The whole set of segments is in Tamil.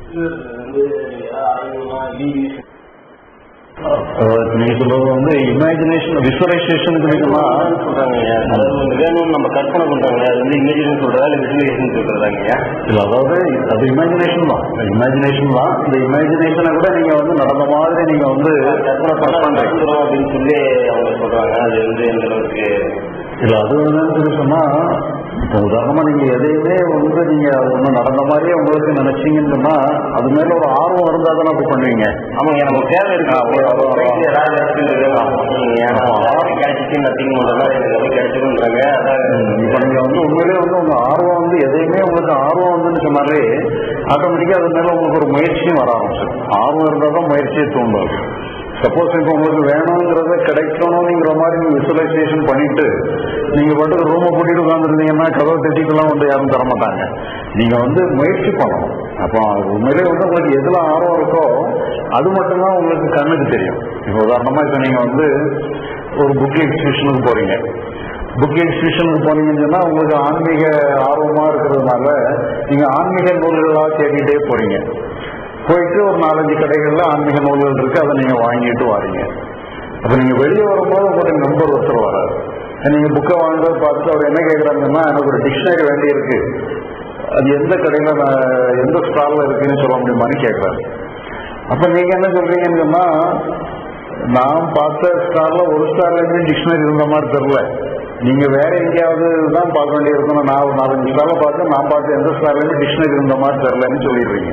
நீங்க சொல்றது வந்து இமேஜினேஷன் விசுவலைசேஷனுக்கு வேணுமா சொல்றாங்க அது வேணும்னு நம்ம கற்பனை பண்றாங்க அது வந்து இமேஜினேஷன் சொல்றதா இல்ல விசுவலைசேஷன் சொல்றதாங்க இல்ல அதாவது அது இமேஜினேஷன் தான் இமேஜினேஷன் தான் இந்த இமேஜினேஷனை கூட நீங்க வந்து நடந்த மாதிரி நீங்க வந்து கற்பனை பண்ண பண்றோம் அப்படின்னு சொல்லி அவங்க சொல்றாங்க அது வந்து எந்த அளவுக்கு இல்ல அது என்னன்னு சொல்லி சொன்னா இப்போ உதாரணமா நீங்க எதையுமே வந்து நீங்க அது ஒண்ணு நடந்த மாதிரியே உங்களுக்கு நினைச்சீங்கன்னு சொன்னா அது மேல ஒரு ஆர்வம் இருந்தா தானே அப்படி பண்ணுவீங்க ஆமாங்க நமக்கு தேவை இருக்கு ஆ, ஒரு- ஒரு- ஒரு- போயிட்டு ஏதாவது இடத்துக்கு ஏன்னா கிடைச்சிச்சு நத்திங் பண்றதா எனக்கு எல்லாம் கிடைச்சிருன்றாங்க இப்ப நீங்க வந்து உண்மையிலே வந்து உங்க ஆர்வம் வந்து எதையுமே உங்களுக்கு ஆர்வம் வந்துன்னு சொன்னாலே ஆட்டோமேட்டிக்கா அது மேல உங்களுக்கு ஒரு முயற்சியும் வர ஆரம்பிச்சிடும் ஆர்வம் இருந்தா தான் முயற்சியை தூண்டும் சப்போஸ் இப்போ உங்களுக்கு வேணுங்கிறத கிடைக்கணுங்கிற மாதிரி நீங்க விசுவலைசேஷன் பண்ணிட்டு நீங்க பாட்டுக்கு ரூமை கூட்டிட்டு உட்காந்துருந்தீங்கன்னா கதவை தட்டிக்கெல்லாம் வந்து யாரும் தர மாட்டாங்க நீங்க வந்து முயற்சி பண்ணணும் அப்போ உண்மையிலே வந்து உங்களுக்கு எதுல ஆர்வம் இருக்கோ அது மட்டும்தான் உங்களுக்கு கண்ணுக்கு தெரியும் இப்போ உதாரணமா இப்போ நீங்க வந்து ஒரு புக் எக்ஸிபிஷனுக்கு போறீங்க புக் எக்ஸிபிஷனுக்கு போனீங்கன்னு சொன்னா உங்களுக்கு ஆன்மீக ஆர்வமா இருக்கிறதுனால நீங்க ஆன்மீக நூல்களா தேடிட்டே போறீங்க போயிட்டு ஒரு நாலஞ்சு கடைகள்ல ஆன்மீக நூல்கள் இருக்கு அதை நீங்க வாங்கிட்டு வாரீங்க அப்ப நீங்க வெளியே வரும்போது உங்களுக்கு நம்பர் ஒருத்தர் வராது நீங்க புக்கை வாங்குறத பார்த்துட்டு அவர் என்ன கேட்கறாங்கன்னா எனக்கு ஒரு டிக்ஷனரி வேண்டி இருக்கு அது எந்த கடையில நான் எந்த ஸ்டால்ல இருக்குன்னு சொல்ல முடியுமான்னு கேட்கறாரு அப்ப நீங்க என்ன சொல்றீங்கன்னு சொன்னா நான் பார்த்த ஸ்டார்ல ஒரு ஸ்டார்ல இருந்து டிக்ஷனரி இருந்த மாதிரி தெரியல நீங்க வேற எங்கேயாவது தான் பார்க்க வேண்டியிருக்கணும் நான் ஒரு நாலஞ்சு ஸ்டார்ல பார்த்து நான் பார்த்த எந்த ஸ்டார்ல இருந்து டிக்ஷனரி இருந்த மாதிரி தெரியலன்னு சொல்லிடுறீங்க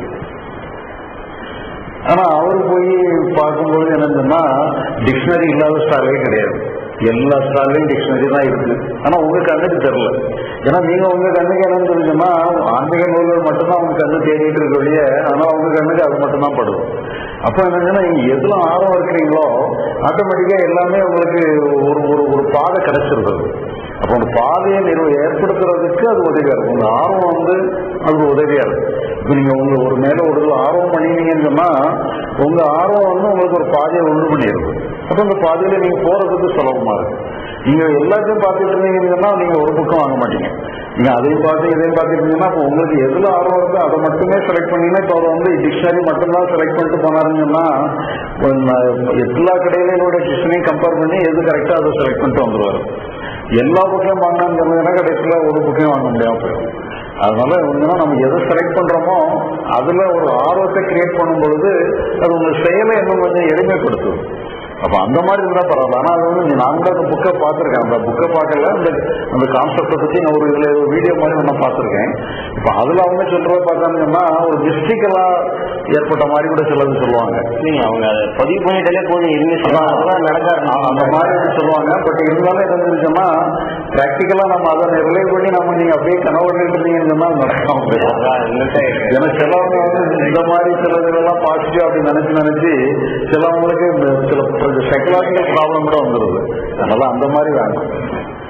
ஆனா அவர் போய் பார்க்கும்போது என்னன்னா டிக்ஷனரி இல்லாத ஸ்டாலே கிடையாது எல்லா ஸ்டார்லயும் டிக்ஷனரி தான் இருக்கு ஆனா உங்க கண்ணுக்கு தெரியல ஏன்னா நீங்க உங்க கண்ணுக்கு என்னன்னு தெரிஞ்சுன்னா ஆன்மீக நூல்கள் மட்டும்தான் உங்க கண்ணு தேடிட்டு இருக்க வழிய ஆனா உங்க கண்ணுக்கு அது மட்டும்தான் படும் அப்ப என்னன்னா நீங்க எதுல ஆர்வம் இருக்கிறீங்களோ ஆட்டோமேட்டிக்கா எல்லாமே உங்களுக்கு ஒரு ஒரு ஒரு பாதை கிடைச்சிருது அப்போ அந்த பாதையை நிறுவ ஏற்படுத்துறதுக்கு அது உதவியா இருக்கும் உங்க ஆர்வம் வந்து அதுக்கு உதவியா இருக்கும் இப்போ நீங்க உங்க ஒரு மேல ஒரு இதுல ஆர்வம் பண்ணினீங்கன்னு சொன்னா உங்க ஆர்வம் வந்து உங்களுக்கு ஒரு பாதையை உண்டு பண்ணியிருக்கும் அப்போ அந்த பாதையில நீங்க போறதுக்கு சுலபமா இருக்கும் நீங்க எல்லாத்தையும் பார்த்துட்டு இருந்தீங்கன்னு சொன்னா நீங்க ஒரு பக்கம் வாங்க மாட்டீங்க நீங்க அதையும் பார்த்து இதையும் பார்த்துட்டு இருந்தீங்கன்னா அப்போ உங்களுக்கு எதுல ஆர்வம் இருக்கோ அதை மட்டுமே செலக்ட் பண்ணீங்கன்னா இப்போ அவர் வந்து டிக்ஷனரி மட்டும்தான் செலக்ட் பண்ணிட்டு போனாருன்னு சொன்னா ஒரு ந- எல்லா கடையிலோட டிக்ஷனரியும் கம்பேர் பண்ணி எது கரெக்டா அதை செலக்ட் பண்ணிட்டு வந்துருவாரு எல்லா புக்கையும் வாங்கினான்னு சொன்னீங்கன்னா கடைசியில் ஒரு புக்கையும் வாங்க முடியாம போயிடும் அதனால ஒண்ணுன்னா நம்ம எதை செலக்ட் பண்றோமோ அதுல ஒரு ஆர்வத்தை கிரியேட் பண்ணும் பொழுது அது உங்க செயலை இன்னும் கொஞ்சம் எளிமைப்படுத்தும் அப்ப அந்த மாதிரி இருந்தா பரவாயில்ல ஆனா அது வந்து நான் கூட அந்த புக்கை பார்த்திருக்கேன் அந்த புக்கை பார்க்கல அந்த அந்த கான்செப்டை பத்தி நான் ஒரு இதுல ஒரு வீடியோ மாதிரி நான் பார்த்திருக்கேன் இப்ப அதுல அவங்க சொல்றத பார்த்தாங்கன்னா ஒரு மிஸ்டிக்கலா ஏற்பட்ட மாதிரி கூட சிலது சொல்லுவாங்க நீங்க அவங்க அதை பதிவு பண்ணிட்டாலே போதும் எதுவுமே சொல்லலாம் அதெல்லாம் நடக்காது அந்த மாதிரி வந்து சொல்லுவாங்க பட் இருந்தாலும் என்ன இருந்துச்சுன்னா பிராக்டிக்கலா நம்ம அதை ரிலே பண்ணி நம்ம நீங்க அப்படியே கனவு கண்டுட்டு இருந்தீங்கன்னு சொன்னா அது நடக்காம போயிடும் அதான் என்னட்ட ஏன்னா சிலவங்க வந்து இந்த மாதிரி சில இதெல்லாம் பாசிட்டிவ் அப்படி நினைச்சு நினைச்சு சிலவங்களுக்கு இந்த சில சைக்கலாஜிக்கல் ப்ராப்ளம் கூட வந்துருது அதனால அந்த மாதிரி வேண்டாம்